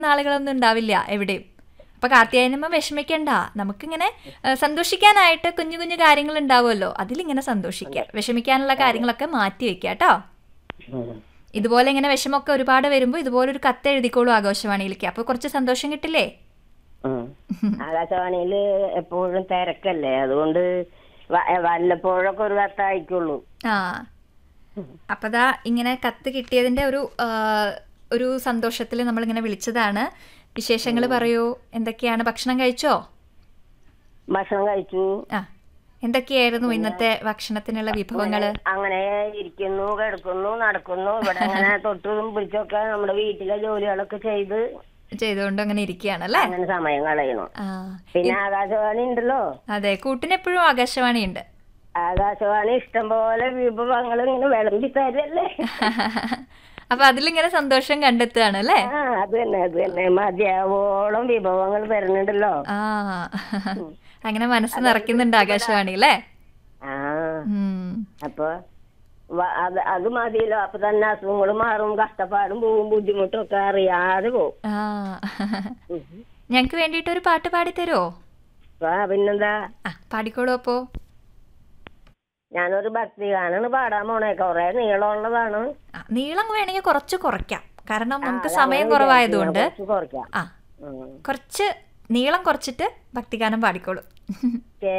നാളുകളൊന്നും ഉണ്ടാവില്ല എവിടെയും അപ്പൊ കാർത്തിയായനമ്മ വിഷമിക്കണ്ട നമുക്കിങ്ങനെ ഏഹ്, സന്തോഷിക്കാനായിട്ട് കുഞ്ഞു കുഞ്ഞു കാര്യങ്ങൾ ഉണ്ടാവുമല്ലോ അതിലിങ്ങനെ സന്തോഷിക്കുക വിഷമിക്കാനുള്ള കാര്യങ്ങളൊക്കെ മാറ്റി വെക്കുക കേട്ടോ ഉം. ഇതുപോലെ ഇങ്ങനെ വിഷമമൊക്കെ ഒരുപാട് വരുമ്പോൾ ഇതുപോലെ ഒരു കത്ത് എഴുതിക്കോളൂ ആകാശവാണിയിലേക്ക് അപ്പോൾ കുറച്ച് സന്തോഷം കിട്ടില്ലേ ഉം. ആകാശവാണിയില് എപ്പോഴും തിരക്കല്ലേ അതുകൊണ്ട് വ- വല്ലപ്പോഴൊക്കെ ഒരു കത്ത് അയക്കുള്ളൂ ആ അപ്പതാ ഇങ്ങനെ കത്ത് കിട്ടിയതിന്റെ ഒരു ആ, ഒരു സന്തോഷത്തിൽ നമ്മളിങ്ങനെ വിളിച്ചതാണ് വിശേഷങ്ങൾ പറയൂ എന്തൊക്കെയാണ് ഭക്ഷണം കഴിച്ചോ ഭക്ഷണം കഴിച്ചു ആ എന്തൊക്കെയായിരുന്നു ഇന്നത്തെ ഭക്ഷണത്തിനുള്ള വിഭവങ്ങള് അങ്ങനെ ഇരിക്കുന്നു കിടക്കുന്നു നടക്കുന്നു ഇവിടെ അങ്ങനെ തൊട്ടും പിടിച്ചൊക്കെ നമ്മുടെ വീട്ടിലെ ജോലികളൊക്കെ ചെയ്ത് ചെയ്തുകൊണ്ട് അങ്ങനെ ഇരിക്കുകയാണല്ലേ അങ്ങനെ സമയം കളയണം ആ പിന്നെ ആകാശവാണി ഉണ്ടല്ലോ അതെ കൂട്ടിനെപ്പോഴും ആകാശവാണി ഉണ്ട് ആകാശവാണി ഇഷ്ടം പോലെ വിഭവങ്ങൾ ഇങ്ങനെ വിളമ്പി തരല്ലേ അപ്പൊ അതിലിങ്ങനെ സന്തോഷം കണ്ടെത്തുകയാണ് അല്ലേ ആ അത് തന്നെ അത് തന്നെ മതിയാവോളം വിഭവങ്ങൾ തരുന്നുണ്ടല്ലോ ആ അങ്ങനെ മനസ്സ് നിറയ്ക്കുന്നുണ്ട് ആകാശവാണി അല്ലേ ആ ഉം. അപ്പൊ വ- അത് അത് മതിയല്ലോ അപ്പൊ തന്നെ അസുഖങ്ങൾ മാറും കഷ്ടപ്പാടും പോവും ബുദ്ധിമുട്ടും ഒക്കെ അറിയാതെ പോവും ആ ഞങ്ങക്ക് വേണ്ടിയിട്ട് ഒരു പാട്ട് പാടിത്തരുമോ ആ പിന്നെന്താ ആ പാടിക്കോളൂ അപ്പോ ഞാനൊരു ഭക്തി ഗാനാണ് പാടാൻ പോണേ കൊറേ നീളമുള്ളതാണ് ആ, നീളം വേണമെങ്കിൽ കുറച്ച് കുറയ്ക്കാം കാരണം നമുക്ക് അത് സമയം അങ്ങനെ കുറവായതുകൊണ്ട് കുറച്ച് കുറയ്ക്കാം ആ ഉം. കുറച്ച് നീളം കുറച്ചിട്ട് ഭക്തിഗാനം പാടിക്കോളൂ